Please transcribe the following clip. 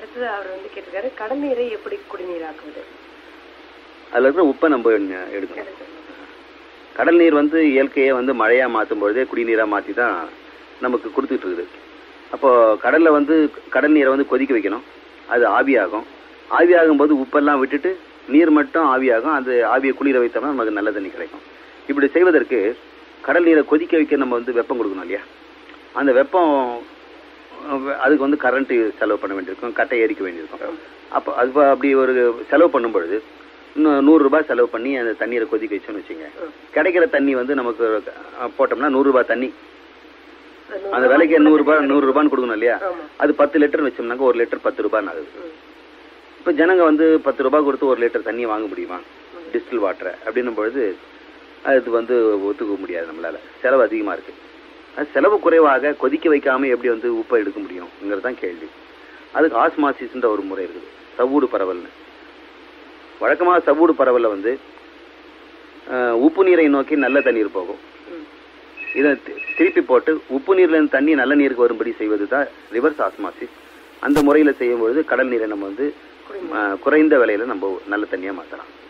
அடுத்தது அவர் வந்து கேட்டிருக்காரு கடல் நீரை எப்படி குடிநீராக்குவது அதுல இருக்கிற உப்பை நம்ம எண்ண- எடுக்கணும் கடல் நீர் வந்து இயற்கையை வந்து மழையா மாற்றும் பொழுதே குடிநீரா மாற்றி தான் நமக்கு கொடுத்துட்டு இருக்குது அப்போ கடல்ல வந்து கடல் நீரை வந்து கொதிக்க வைக்கணும் அது ஆவியாகும் ஆவியாகும் போது உப்பெல்லாம் விட்டுட்டு நீர் மட்டும் ஆவியாகும் அது ஆவியை குளிர வைத்தோம்னா நமக்கு நல்ல தண்ணி கிடைக்கும் இப்படி செய்வதற்கு கடல் நீரை கொதிக்க வைக்க நம்ம வந்து வெப்பம் கொடுக்கணும் இல்லையா அந்த வெப்பம் அஹ், அதுக்கு வந்து கரண்ட் செலவு பண்ண வேண்டியிருக்கும் கட்டை எரிக்க வேண்டியிருக்கும் அப்போ அது ப- அப்படி ஒரு செலவு பண்ணும் பொழுது இன்னும் நூறு ரூபாய் செலவு பண்ணி அந்த தண்ணீரை கொதிக்க வச்சோம்னு வச்சுங்க கிடைக்கிற தண்ணி வந்து நமக்கு அஹ், போட்டோம்னா நூறு ரூபாய் தண்ணி அந்த விலைக்கு நூறு ரூபாய் நூறு ரூபான்னு கொடுக்கணும் இல்லையா ஆமா. அது அது பத்து லிட்டர் வச்சோம்னாக்க ஒரு லிட்டர் பத்து ரூபாய் ஆகுது இப்போ ஜனங்க வந்து பத்து ரூபாய் கொடுத்து ஒரு லிட்டர் தண்ணி வாங்க முடியுமா டிஸ்டில் வாட்டரை அப்படின்னும் பொழுது அது வந்து ஒத்துக்க முடியாது நம்மளால செலவு அதிகமா இருக்கு அது செலவு குறைவாக கொதிக்க வைக்காம எப்படி வந்து உப்பை எடுக்க முடியும்ங்கிறது தான் கேள்வி அதுக்கு ஆஸ்மாசிஸ்ன்ற ஒரு முறை இருக்குது சவ்வூடு பரவல்னு வழக்கமாக சவ்வூடு பரவல்ல வந்து அஹ், உப்பு நீரை நோக்கி நல்ல தண்ணீர் போகும் இதை தி- திருப்பி போட்டு உப்பு நீர்ல இருந்து தண்ணி நல்ல நீருக்கு வரும்படி செய்வது தான் ரிவர்ஸ் ஆஸ்மாசிஸ் அந்த முறையில செய்யும் பொழுது கடல் நீரை நம்ம வந்து அஹ், குறைந்த விலையில நம்ம நல்ல தண்ணியா மாத்தலாம்